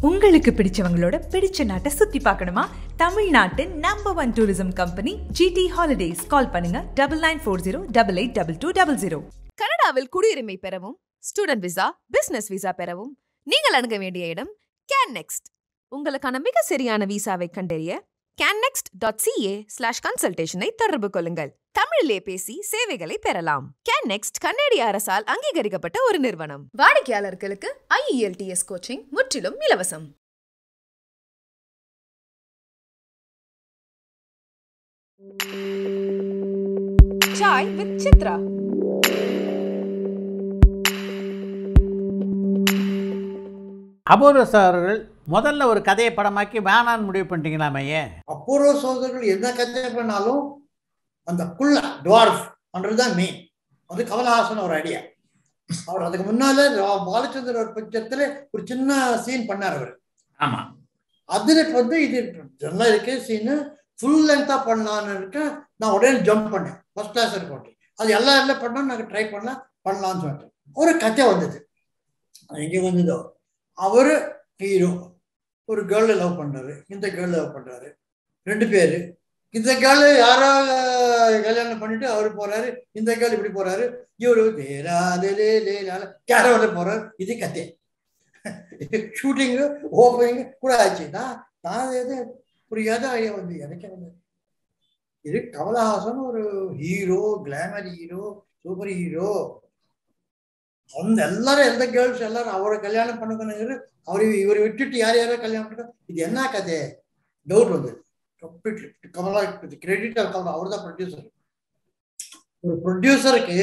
உங்களுக்கு பிடிச்சவங்களோட பிடிச்ச நாட்டை சுத்தி பார்க்கணுமா தமிழ்நாட்டின் number one tourism company GT holidays call பண்ணுங்க double nine four zero double eight double two double zero கனடாவில் குடியுரிமை பெறவும் ஸ்டூடெண்ட் விசா பிசினஸ் விசா பெறவும் நீங்கள் அணுக வேண்டிய இடம் கேன் நெக்ஸ்ட் உங்களுக்கான மிக சரியான விசாவை கண்டறிய கேன்னெக்ஸ்ட் டாட் சிஏ ஸ்லாஷ் கன்சல்டேஷனை தொடர்பு கொள்ளுங்கள் தமிழிலே பேசி சேவைகளை பெறலாம் கேன் நெக்ஸ்ட் கன்னடிய அரசால் அங்கீகரிக்கப்பட்ட ஒரு நிறுவனம் வாடிக்கையாளர்களுக்கு ஐஇஎல்டிஎஸ் கோச்சிங் முற்றிலும் இலவசம் சாய் வித் சித்ரா அபூர்வ அவர்கள் முதல்ல ஒரு கதையை படமாக்கி வேணான்னு முடிவு பண்ணிட்டீங்களாமே ஏன் அபூர்வ சோதர்கள் என்ன கதை பண்ணாலும் அந்த குள்ள டுவார்ஃப் தான் மெயின் அது கமலஹாசன் ஒரு ஐடியா அவர் அதுக்கு முன்னால ரா- பாலச்சந்தர் ஒரு பட்சத்துல ஒரு சின்ன சீன் பண்ணார் அவர் ஆமா அதுல இப்ப வந்து இது நல்லா இருக்கு சீனு ஃபுல் லென்த்தா பண்ணலான்னு இருக்கேன் நான் உடனே ஜம்ப் பண்ணேன் ஃபர்ஸ்ட் கிளாஸ் இருக்கும் அது எல்லா இடத்துல பண்ணோம் நாங்கள் ட்ரை பண்ணலாம் பண்ணலாம்னு சொல்லிட்டு ஒரு கதை வந்தது அது எங்க வந்ததோ அவரு ஹீரோ ஒரு கேர்ளை லவ் பண்றாரு இந்த கேர்ள் லவ் பண்றாரு ரெண்டு பேரு இந்த கேர்ள் யாரோ அஹ், கல்யாணம் பண்ணிட்டு அவரு போறாரு இந்த கேர்ள் இப்படி போறாரு இவரு கேரவல போறாரு இது கதை ஷூட்டிங் ஓப்பனிங் கூட ஆச்சு நான் நான் எது புரியாத ஐடியா வந்து எனக்கு வந்து இது கமலஹாசன் ஒரு hero glamour hero super hero அந்த எல்லாரும் எந்த கேர்ள்ஸ் எல்லாரும் அவரை கல்யாணம் பண்ணுங்கன்னு அவர் இவரை விட்டுட்டு யார் யாரோ கல்யாணம் பண்ண இது என்ன கதை டவுட் வந்தது கம்ப்ளீட்லி கமலா கிரெடிட் கமலா அவர் தான் ப்ரொடியூசர் ஒரு ப்ரொடியூசருக்கு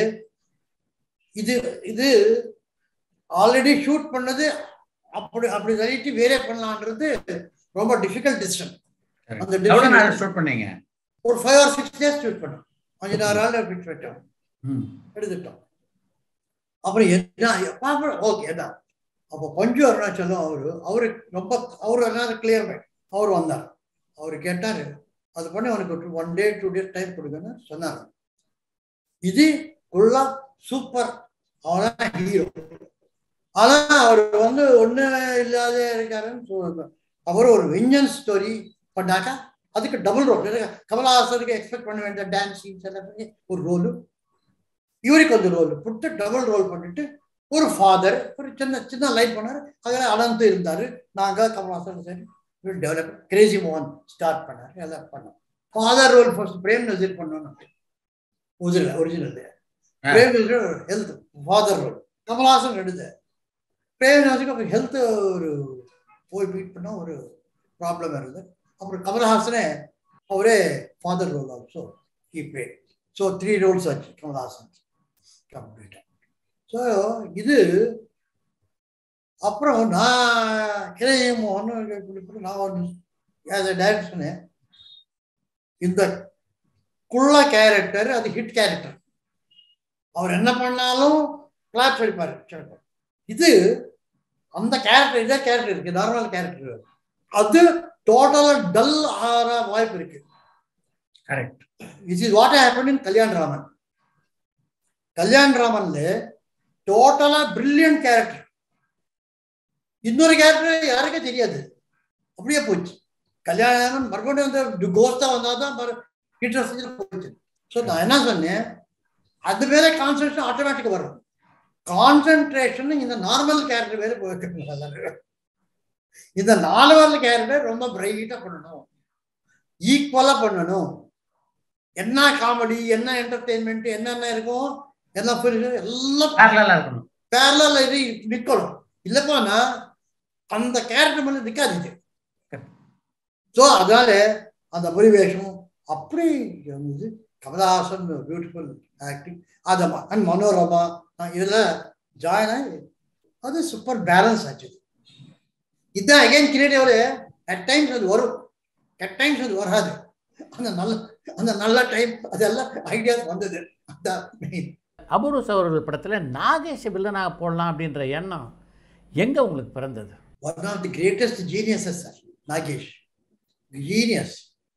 இது இது ஆல்ரெடி ஷூட் பண்ணது அப்படி அப்படி சொல்லிட்டு வேறே பண்ணலான்றது ரொம்ப டிஃபிகல்ட் டிசிஷன் அந்த எவ்வளவு decision நாள் ஷூட் பண்ணீங்க ஒரு five or six days shoot பண்ணோம் அஞ்சு நாள் ஃபிக்ஸ் பண்ணிட்டோம் ம். எடுத்துட்டோம் அப்புறம் என்ன ஓகே என்ன அப்போ பஞ்சு அருணாச்சலம் அவரு அவரு ரொம்ப அவரு என்ன கிளியர் மைண்ட் அவர் வந்தார் அவர் கேட்டாரு அது பண்ணி அவனுக்கு one day two days time கொடுங்கன்னு சொன்னார் இது குள்ளா சூப்பர் அவன் ஹீரோ ஆனா அவர் வந்து ஒண்ணு இல்லாத இருக்காருன்னு சொல்லுங்க அவர் ஒரு வெஞ்சன் ஸ்டோரி பண்ணாக்கா அதுக்கு டபுள் ரோல் கமலஹாசனுக்கு எக்ஸ்பெக்ட் பண்ண வேண்டிய டான்ஸ் சீன்ஸ் எல்லாமே ஒரு ரோலு இவருக்கு வந்து ரோல் போட்டு டபுள் ரோல் பண்ணிட்டு ஒரு ஃபாதர் ஒரு சின்ன சின்ன லைட் பண்ணாரு அதில் அனந்த் இருந்தாரு நாங்க கமலஹாசன் சரி டெவலப் கிரேசி மோகன் ஸ்டார்ட் பண்ணாரு எல்லாம் பண்ணோம் father role first Prem Nazir பண்ணோம் ஒரிஜினல் ஒரிஜினல் ஆ. Prem Nazir health father role Kamal Haasan எடுத்த பிரேம் நசீருக்கு அப்புறம் ஹெல்த் ஒரு போய் மீட் பண்ண ஒரு ப்ராப்ளம் இருந்தது அப்புறம் கமலஹாசனே அவரே father role also he play so three roles ஆச்சு கமலஹாசன் கம்ப்ளீட்டாக ஸோ இது அப்புறம் நான் கிரைய மோகன் இப்படி இப்படி நான் ஒன்று ஆஸ் அ டைரக்ஷனு இந்த குள்ள கேரக்டர் அது ஹிட் கேரக்டர் அவர் என்ன பண்ணாலும் கிளாப்ஸ் அடிப்பார் இது அந்த கேரக்டர் இதே கேரக்டர் இருக்கு நார்மல் கேரக்டர் அது டோட்டலா டல் ஆற வாய்ப்பு இருக்கு correct this is what happened in Kalyan Raman Kalyan ராமன்ல டோட்டலா பிரில்லியன்ட் கேரக்டர் இன்னொரு கேரக்டர் யாருக்கே தெரியாது அப்படியே போச்சு கல்யாணம் மறுபடியும் வந்து கோஸ்தா வந்தாதான் இன்ட்ரெஸ்ட் போச்சு ஸோ நான் என்ன சொன்னேன் அது மேல கான்சன்ட்ரேஷன் ஆட்டோமேட்டிக் வரும் கான்சென்ட்ரேஷன் இந்த நார்மல் கேரக்டர் வேற போயிருக்கு இந்த நார்மல் கேரக்டர் ரொம்ப பிரைட்டா பண்ணணும் ஈக்குவலா பண்ணணும் என்ன காமெடி என்ன என்டர்டெயின்மெண்ட் என்னென்ன இருக்கும் எல்லாம் புரியுது எல்லாம் பேரலா இருக்கணும் பேரல இது நிக்கணும் இல்லப்போனா அந்த கேரக்டர் மேல நிக்காது இது ஸோ அதனால அந்த பரிவேஷம் அப்படி இருந்தது கமலஹாசன் பியூட்டிஃபுல் ஆக்டிங் அதமா அண்ட் மனோரமா நான் இதில் ஜாயின் ஆகி அது சூப்பர் பேலன்ஸ் ஆச்சு இதுதான் அகைன் கிரியேட்டிவ் அட் டைம்ஸ் அது வரும் அட் டைம்ஸ் அது வராது அந்த நல்ல அந்த நல்ல டைம் அதெல்லாம் ஐடியாஸ் வந்தது அதான் மெயின் அபூர்வ அவர்கள் படத்துல நாகேஷ் வில்லனாக போடலாம் அப்படின்ற எண்ணம் எங்க உங்களுக்கு பிறந்தது one of the greatest geniuses sir Nagesh genius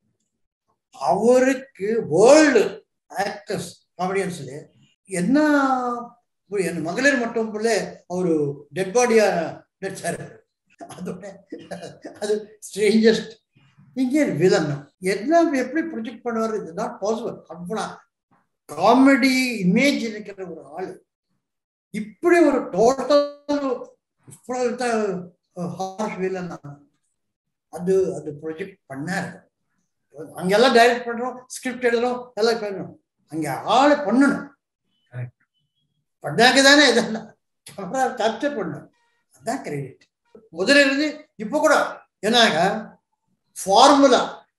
அவருக்கு வேர்ல்டு ஆக்டர்ஸ் காமெடியன்ஸ்ல என்ன ஒரு என் மகளிர் மட்டும் போல அவரு டெட் பாடியா நடிச்சாரு அதோட அது ஸ்ட்ரேஞ்சஸ்ட் இங்கே வில்லன் எல்லாம் எப்படி ப்ரொஜெக்ட் பண்ணுவார் இது நாட் பாசிபிள் அவ்வளோ காமெடி இமேஜ் இருக்கிற ஒரு ஆள் இப்படி ஒரு டோட்டல் இவ்வளவு ஹார்ஷ் வில்லன் அது அது ப்ரொஜெக்ட் பண்ணாரு அங்கெல்லாம் டைரக்ட் பண்றோம் ஸ்கிரிப்ட் எழுதுறோம் எல்லாம் பண்ணணும் அங்க ஆளு பண்ணணும் பண்ணாக்க தானே இதெல்லாம் கேமரா கேப்சர் பண்ணணும் அதான் கிரெடிட் முதல்ல இருந்து இப்போ கூட என்னாங்க ஃபார்முலா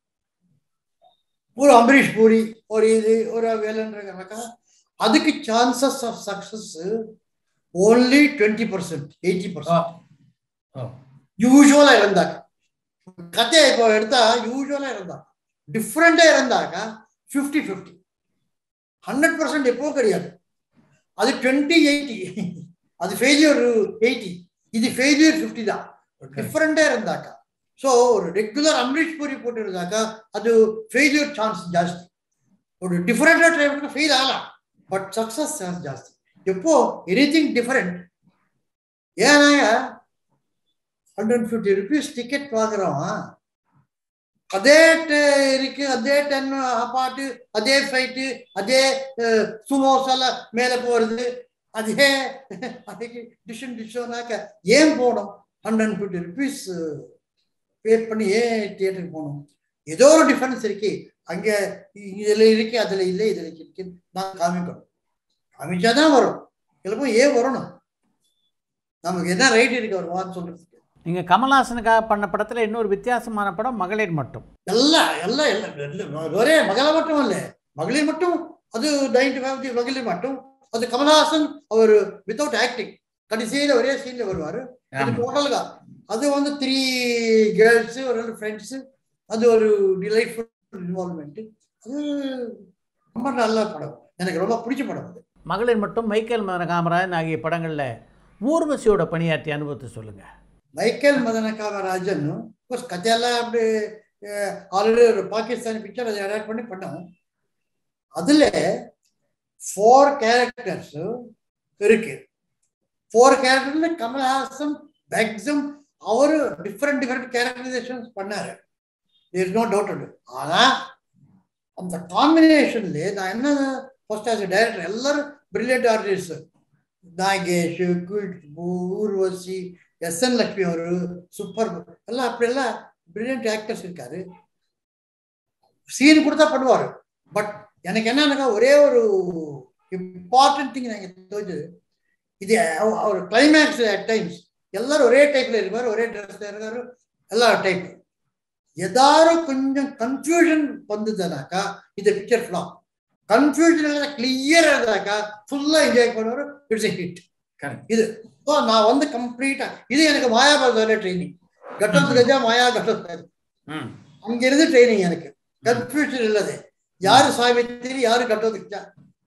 ஒரு அம்பரீஷ் பூரி ஒரு இது ஒரு வேலைன்றக்கா அதுக்கு chances of success only twenty percent eighty percent யூஸ்வலா இருந்தாக்க கதையை இப்போ எடுத்தா யூஸ்வலா இருந்தா டிஃப்ரெண்டா இருந்தாக்க ஃபிஃப்டி ஃபிஃப்டி ஹண்ட்ரட் பர்சன்ட் எப்போ கிடையாது அது டுவெண்ட்டி எயிட்டி அது ஃபெயிலியர் எயிட்டி இது ஃபெயிலியர் ஃபிஃப்டி தான் டிஃப்ரெண்டா இருந்தாக்கா ஸோ ஒரு ரெகுலர் அம்ரீஷ் பூரி போட்டு இருந்தாக்கா அது ஃபெயிலியர் சான்ஸ் ஜாஸ்தி ஒரு டிஃப்ரெண்டா ட்ரை பண்ண ஃபெயில் ஆகலாம் பட் சக்சஸ் சான்ஸ் ஜாஸ்தி எப்போ எனி திங் டிஃப்ரெண்ட் ஏன்னா ஹண்ட்ரட் ஃபிஃப்டி ருபீஸ் டிக்கெட் பார்க்குறோம் அதே இருக்கு அதே டென் பாட்டு அதே ஃபைட்டு அதே சுமோசால மேலே போகிறது அதே அதுக்கு டிஷன் டிஷ்ஷோனாக்க ஏன் போகணும் ஹண்ட்ரட் ஃபிஃப்டி ருபீஸ் பே பண்ணி ஏன் தியேட்டருக்கு போகணும் ஏதோ ஒரு டிஃபரன்ஸ் இருக்கு அங்கே இதில் இருக்கு அதில் இல்லை இதில் இருக்கு நான் காமிக்கணும் காமிச்சா தான் வரும் இல்லப்போ ஏன் வரணும் நமக்கு என்ன ரைட் இருக்கு அவர் வான்னு சொல்றதுக்கு நீங்கள் கமல்ஹாசனுக்காக பண்ண படத்தில் இன்னொரு வித்தியாசமான படம் மகளிர் மட்டும் எல்லாம் எல்லாம் எல்லாம் ஒரே மகள மட்டும் இல்லை மகளிர் மட்டும் அது நைன்டி ஃபைவ் மகளிர் மட்டும் அது கமல்ஹாசன் அவர் வித்தவுட் ஆக்டிங் கடைசியில் ஒரே சீன்ல வருவார் அது டோட்டலுக்கா அது வந்து த்ரீ கேர்ள்ஸு ஒரு ரெண்டு ஃப்ரெண்ட்ஸு அது ஒரு டிலைட்ஃபுல் இன்வால்மெண்ட் அது ரொம்ப நல்ல படம் எனக்கு ரொம்ப பிடிச்ச படம் அது மகளிர் மட்டும் மைக்கேல் மதன காமராஜன் ஆகிய படங்களில் ஊர்வசியோட பணியாற்றிய அனுபவத்தை சொல்லுங்கள் மைக்கேல் மதன காமராஜன் கோர்ஸ் கதையெல்லாம் அப்படி ஆல்ரெடி ஒரு பாகிஸ்தானி பிக்சர் அதை அடாப்ட் பண்ணி பண்ணோம் அதில் ஃபோர் கேரக்டர்ஸ் இருக்கு ஃபோர் கேரக்டர்ல கமல்ஹாசன் மேக்ஸிமம் அவர் டிஃப்ரெண்ட் டிஃப்ரெண்ட் கேரக்டரைசேஷன்ஸ் பண்ணாரு இஸ் நோ டவுட் ஆனால் அந்த காம்பினேஷன்ல நான் என்ன ஃபர்ஸ்ட் ஆஸ் டைரக்டர் எல்லாரும் brilliant artist Nagesh Urvashi S N Lakshmi ಅವರು சூப்பர் எல்லாம் அப்படியெல்லாம் பிரில்லியன்ட் ஆக்டர்ஸ் இருக்காரு சீன் கொடுத்தா பண்ணுவார் பட் எனக்கு என்னன்னாக்கா ஒரே ஒரு இம்பார்ட்டன்ட் திங் எனக்கு தோணுது இது அவர் கிளைமேக்ஸ் அட் டைம்ஸ் எல்லாரும் ஒரே டைப்ல இருப்பார் ஒரே ட்ரெஸ்ல இருக்காரு எல்லா டைப் ஏதாவது கொஞ்சம் கன்ஃபியூஷன் வந்ததுனாக்கா இந்த பிக்சர் ஃபிளாப் கன்ஃபியூஷன் எல்லாம் கிளியர் இருந்தாக்கா ஃபுல்லா என்ஜாய் பண்ணுவார் இட்ஸ் ஹிட் இது நான் வந்து கம்ப்ளீட்டா இது எனக்கு மாயாபாரத ட்ரைனிங் கட்டத்து கஜா மாயா கட்டத்து அங்கிருந்து ட்ரைனிங் எனக்கு கன்ஃபியூஷன் இல்லது யாரு சாவித்திரி யாரு கட்டத்து கஜா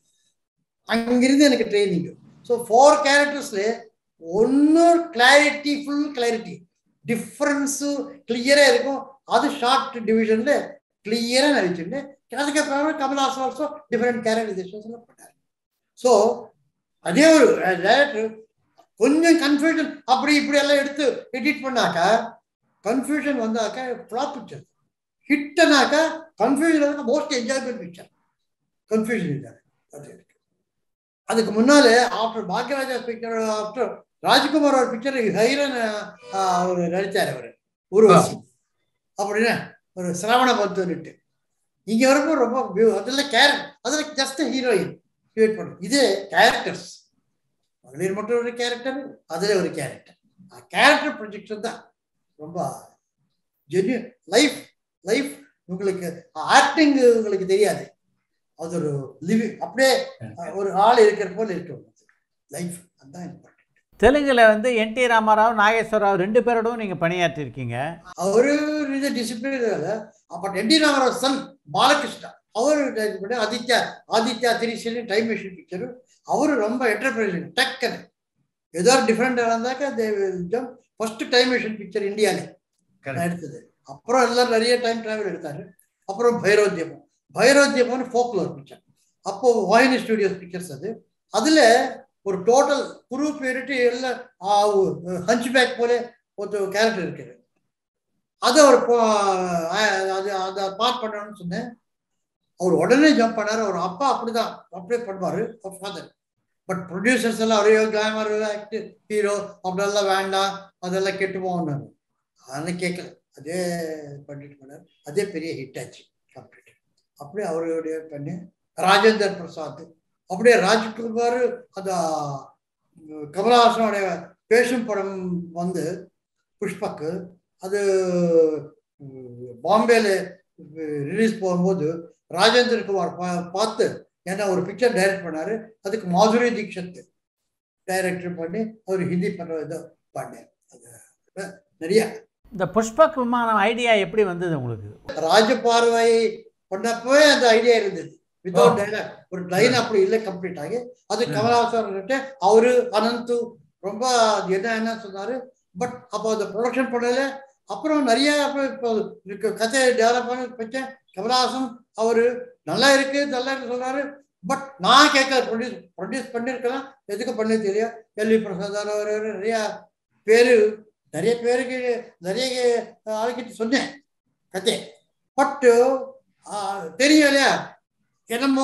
அங்கிருந்து எனக்கு ட்ரைனிங் ஸோ ஃபோர் கேரக்டர்ஸ்ல ஒன்னும் கிளாரிட்டி ஃபுல் கிளாரிட்டி டிஃப்ரென்ஸு கிளியரா இருக்கும் அது ஷார்ட் டிவிஷன்ல கிளியரா நடிச்சுட்டு அதுக்கப்புறம் கமல்ஹாசன் ஆல்சோ டிஃப்ரெண்ட் கேரக்டரைசேஷன்ஸ் பண்ணாரு ஸோ அதே ஒரு டேரக்டர் கொஞ்சம் கன்ஃபியூஷன் அப்படி இப்படி எல்லாம் எடுத்து எடிட் பண்ணாக்கா கன்ஃபியூஷன் வந்தாக்கா ஃப்ளாப் பிக்சர் ஹிட்னாக்கா confusion most enjoyment picture confusion இருக்காது அது இருக்கு அதுக்கு முன்னாலே after Bhagyaraja picture after Rajkumar ஒரு பிக்சர் ஹைரன் அவர் நடித்தார் அவர் உருவாசி அப்படின்னா ஒரு சிரவண பத்துன்னுட்டு இங்க வரைக்கும் ரொம்ப அதில் கேர அதில் ஜஸ்ட் ஹீரோயின் கிரியேட் பண்ணும் இது கேரக்டர்ஸ் மகளிர் மட்டும் ஒரு கேரக்டர் அதுல ஒரு கேரக்டர் கேரக்டர் ப்ரொஜெக்ஷன் தான் ரொம்ப ஜென்யூ லைஃப் லைஃப் உங்களுக்கு ஆக்டிங் உங்களுக்கு தெரியாது அது ஒரு லிவிங் அப்படியே ஒரு ஆள் இருக்கிற போல இருக்கும் லைஃப் அதுதான் இம்பார்ட்டன்ட் தெலுங்குல வந்து என் டி ராமாராவ் நாகேஸ்வரராவ் ரெண்டு பேரோடும் நீங்கள் பணியாற்றிருக்கீங்க அவரு இது டிசிப்ளின் அப்ப N T Rama Rao son Balakrishna அவர் பண்ணி ஆதித்யா ஆதித்யா திரிசலி டைம் மிஷின் பிக்சர் அவரு ரொம்ப என்டர்பிரைசிங் டக்குன்னு ஏதோ டிஃப்ரெண்டாக இருந்தாக்கா they jump first time machine picture இந்தியாலே எடுத்தது அப்புறம் எல்லாம் நிறைய டைம் டிராவல் எடுத்தாரு அப்புறம் பைரோத்தியமம் பைரோத்தியமம்னு ஃபோக்லோர் பிக்சர் அப்போ வாயினி ஸ்டுடியோஸ் பிக்சர்ஸ் அது அதுல ஒரு டோட்டல் குரூப் ஏறிட்டு எல்லாம் ஹஞ்ச் பேக் போல ஒருத்தர் கேரக்டர் இருக்குது அதை அவர் போ- அஹ் அது அதை பார்ட் பண்ணணும்னு சொன்னேன் அவர் உடனே ஜம்ப் பண்ணாரு அவர் அப்பா அப்படிதான் அப்படியே பண்ணுவாரு ஃபாதர் பட் ப்ரொடியூசர்ஸ் எல்லாம் ஒரே கிளாமர் ஆக்டர் ஹீரோ அப்படியெல்லாம் வேண்டாம் அதெல்லாம் கெட்டு போகணும் அதெல்லாம் கேட்கல அதே பண்ணிட்டு பண்ணார் அதே பெரிய ஹிட் ஆச்சு கம்ப்ளீட் அப்படியே அவருடைய பண்ணி ராஜேந்தர் பிரசாத் அப்படியே ராஜ்குமார் அந்த உம், கமலஹாசனுடைய பேசும் படம் வந்து புஷ்பக்கு அது உம், பாம்பேல ரிலீஸ் போகும்போது ராஜேந்திர குமார் பா- பார்த்து ஏன்னா ஒரு பிக்சர் டைரக்ட் பண்ணாரு அதுக்கு மாதுரி தீக்ஷத் டைரக்டர் பண்ணி அவர் ஹிந்தி பண்ற இதை பண்ணேன் அது நிறைய இந்த புஷ்பக் விமானம் ஐடியா எப்படி வந்தது உங்களுக்கு ராஜபார்வை பண்ணப்பவே அந்த ஐடியா இருந்தது வித்தவுட் டைலாக் ஒரு லைன் அப்படி இல்லை கம்ப்ளீட் ஆகி அது கமலஹாசன் கிட்ட அவரு அனந்து ரொம்ப அது என்ன என்ன சொன்னாரு பட் அப்போ அந்த ப்ரொடக்ஷன் பண்ணல அப்புறம் நிறைய அப்புறம் இப்போ இதுக்கு கதையை டெவலப் பண்ணி வச்சேன் கமலஹாசன் அவரு நல்லா இருக்கு நல்லா இருக்கு சொல்றாரு பட் நான் கேட்க ப்ரொடியூஸ் ப்ரொடியூஸ் பண்ணிருக்கலாம் எதுக்கு பண்ண தெரியும் எல்வி பிரசாத் அவர் நிறைய பேரு நிறைய பேருக்கு நிறைய ஆளுக்கிட்ட சொன்னேன் கதை பட்டு தெரியும் இல்லையா என்னமோ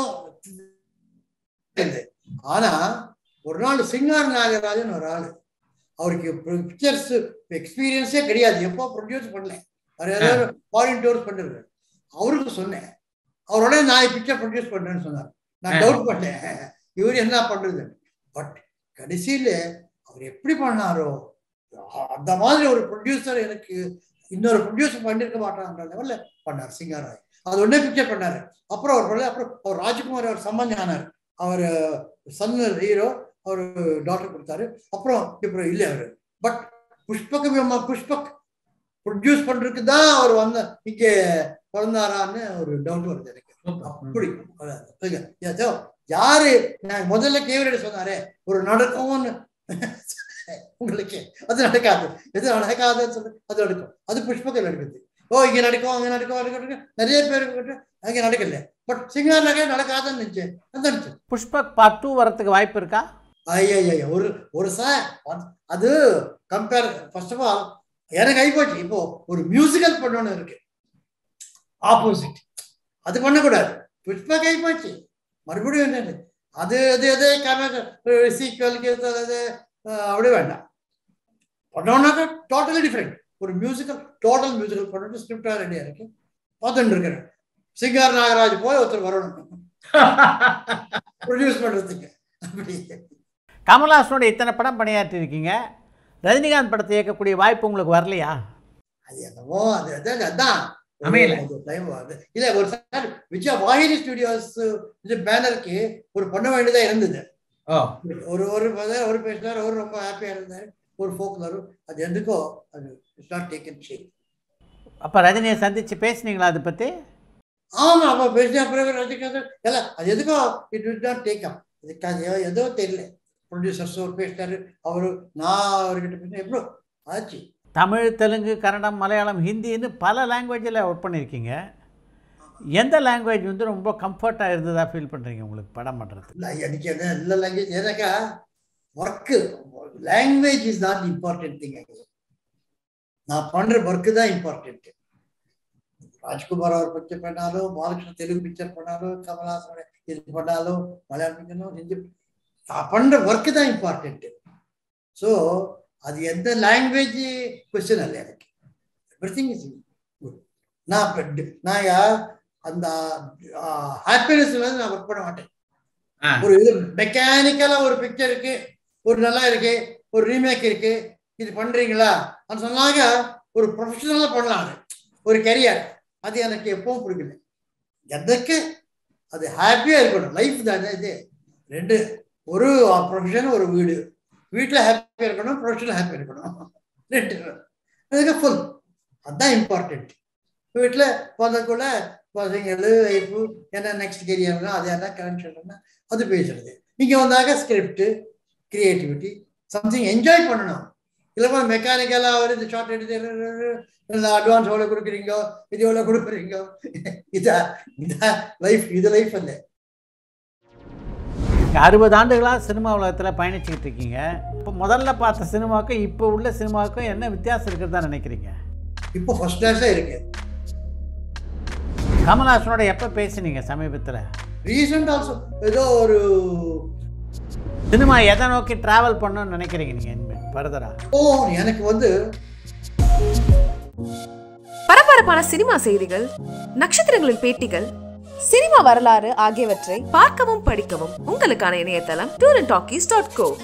தெரியுது. ஆனா ஒரு நாள் சிங்கார் நாகராஜன் ஒரு ஆளு அவருக்கு பிக்சர்ஸ் எக்ஸ்பீரியன்ஸே கிடையாது எப்போ ப்ரொடியூஸ் பண்ணல அவர் ஏதாவது ஃபாரின் டூர்ஸ் பண்ணிருக்காரு அவருக்கு சொன்னேன் அவரோட நான் பிக்சர் ப்ரொடியூஸ் பண்றேன்னு சொன்னார் நான் டவுட் பண்ணேன் இவர் என்ன பண்றது பட் கடைசியில அவர் எப்படி பண்ணாரோ அந்த மாதிரி ஒரு ப்ரொடியூசர் எனக்கு இன்னொரு ப்ரொடியூசர் பண்ணிருக்க மாட்டான்ற லெவல்ல பண்ணார் சிங்காராய் அது ஒன்னே பிக்சர் பண்ணாரு அப்புறம் அவர் பண்ணல அப்புறம் அவர் ராஜ்குமார் அவர் சம்பந்தி ஆனார் அவர் சன் ஹீரோ அவர் டாக்டர் கொடுத்தாரு அப்புறம் அப்புறம் இல்லை அவர் பட் புஷ்பக் விமா- புஷ்பக் ப்ரொடியூஸ் பண்றதுக்கு தான் அவர் வந்த இங்கே பிறந்தாரான்னு ஒரு டவுட் வருது எனக்கு அப்படி அதான், சொல்லுங்க. ஏதோ யாரு நான் முதல்ல கேவரேட் சொன்னாரே ஒரு நடக்கும்னு உங்களுக்கு அது நடக்காது எது நடக்காதுன்னு சொல்லு அது நடக்கும் அது புஷ்பத்தில் நடக்குது ஓ இங்க நடக்கும் அங்க நடக்கும் அங்க நடக்கும் நிறைய பேருக்கு அங்க நடக்கல பட் சிங்கார் நகை நடக்காதுன்னு நினைச்சேன் அது நினைச்சு புஷ்பக் பார்ட் டூ வரத்துக்கு வாய்ப்பு இருக்கா ஐயா ஒரு ஒரு சார் அது கம்பேர் ஃபர்ஸ்ட் ஆஃப் ஆல் எனக்கு ஆயிப்போச்சு இப்போ ஒரு மியூசிக்கல் பண்ணணும் இருக்கு ஆப்போசிட் அது பண்ணக்கூடாது புஷ்பக் ஆயிப்போச்சு மறுபடியும் என்னது அது அது அதே சீக்வலுக்கு அது அஹ், அப்படி வேண்டாம் பண்ணோம்னாக்கா டோட்டலி டிஃப்ரெண்ட் ஒரு மியூசிக்கல் டோட்டல் மியூசிக்கல் பண்ணிட்டு ஸ்கிரிப்டாக ரெடியா இருக்கு பார்த்துட்டு இருக்கிறேன் சிங்கார் நாகராஜ் போய் ஒருத்தர் வரணும் ப்ரொடியூஸ் பண்றதுக்கு அப்படி கமல்ஹாசனோட இத்தனை படம் பணியாற்றி இருக்கீங்க ரஜினிகாந்த் படத்தை இயக்கக்கூடிய வாய்ப்பு உங்களுக்கு வரலையா அது என்னவோ அது அதான் அதான் ஒரு- அமையல. ஒரு time அது. இல்ல ஒரு சார் விஜயா வாகினி ஸ்டுடியோஸ் இது பேனருக்கு ஒரு பண்ண வேண்டியதா இருந்தது ஓ ஒரு ஒரு பத- ஒரு பேசினார் அவர் ரொம்ப ஹாப்பியா இருந்தார் ஒரு ஃபோக்லர் அது எதுக்கோ அது இட்ஸ் நாட் டேக்கன் ஷேப் அப்போ ரஜினியை சந்தித்து பேசுனீங்களா அதை பற்றி ஆமா அப்ப பேசின பிறகு ரஜினிகாந்த் இல்ல அது எதுக்கோ இட் விட் நாட் டேக் அப் இதுக்காக ஏதோ தெரியல ப்ரொடியூசர்ஸ் ஒரு பேசினாரு அவரு நான் அவர்கிட்ட பேசினேன் எவ்வளோ ஆச்சு தமிழ் தெலுங்கு கன்னடம் மலையாளம் ஹிந்தின்னு பல லாங்குவேஜில் ஒர்க் பண்ணியிருக்கீங்க எந்த லாங்குவேஜ் வந்து ரொம்ப கம்ஃபர்ட்டாக இருந்ததா ஃபீல் பண்ணுறீங்க உங்களுக்கு படம் பண்ணுறது இல்ல, எனக்கு என்ன எல்லா லாங்குவேஜ் ஏன்னாக்கா work language is not important thing நான் பண்ற ஒர்க்கு தான் இம்பார்ட்டன்ட் ராஜ்குமார் அவர் பிக்சர் பண்ணாலும் பாலகிருஷ்ண தெலுங்கு பிக்சர் பண்ணாலும் கமல்ஹாசனோட இது பண்ணாலும் மலையாளம் பிக்சரும் ஹிந்தி நான் பண்ற ஒர்க்கு தான் இம்பார்ட்டன்ட் ஸோ அது எந்த லாங்குவேஜ் கொஸ்டின் அல்ல எனக்கு எவ்ரி திங் இஸ் குட் நான் இப்ப- நான் யா- அந்த ஹாப்பினஸ்ல நான் ஒர்க் பண்ண மாட்டேன் ஆ. ஒரு இது மெக்கானிக்கலா ஒரு பிக்சர் இருக்கு ஒரு நல்லா இருக்கு ஒரு ரீமேக் இருக்கு இது பண்றீங்களா அது சொன்னாங்க ஒரு ப்ரொஃபஷனலா பண்ணலாம் அது ஒரு கெரியர் அது எனக்கு எப்பவும் பிடிக்கல எதுக்கு அது ஹாப்பியா இருக்கணும் லைஃப் தானே இது ரெண்டு ஒரு ப்ரொஃபஷன் ஒரு வீடு வீட்டுல ஹாப்பியா இருக்கணும் ப்ரொஃபஷனல் ஹாப்பியா இருக்கணும் ரெண்டு அதுக்கு ஃபுல் அதுதான் இம்பார்ட்டன்ட் வீட்டில் பிறந்தக்குள்ள பசங்கள் லைஃபு என்ன நெக்ஸ்ட் கெரியர்னா அது என்ன கனெக்ஷன் அது பேசுறது இங்கே வந்தாக்க ஸ்கிரிப்ட் கிரியேட்டிவிட்டி சம்திங் என்ஜாய் பண்ணணும் இல்லைப்பா மெக்கானிக்கலாக வருது ஷார்ட் எடுத்து இல்லை அட்வான்ஸ் எவ்வளோ கொடுக்குறீங்க இது எவ்வளோ கொடுக்குறீங்க இதா இதா லைஃப் இது லைஃப் அல்ல அறுபது ஆண்டுகளாக சினிமா உலகத்தில் பயணிச்சுக்கிட்டு இருக்கீங்க இப்போ முதல்ல பார்த்த சினிமாவுக்கும் இப்போ உள்ள சினிமாவுக்கும் என்ன வித்தியாசம் இருக்கிறதா நினைக்கிறீங்க இப்போ ஃபர்ஸ்ட் கிளாஸாக இருக்கு கமல்ஹாசனோட எப்போ பேசுனீங்க சமீபத்தில் ரீசெண்ட் ஆல்சோ ஏதோ ஒரு சினிமா எதை நோக்கி ட்ராவல் பண்ணணும்னு நினைக்கிறீங்க நீங்கள் ஃபர்தரா ஓ எனக்கு வந்து பரபரப்பான சினிமா செய்திகள் நட்சத்திரங்களின் பேட்டிகள் சினிமா வரலாறு ஆகியவற்றை பார்க்கவும் படிக்கவும் உங்களுக்கான இணையதளம் tour and talkies dot go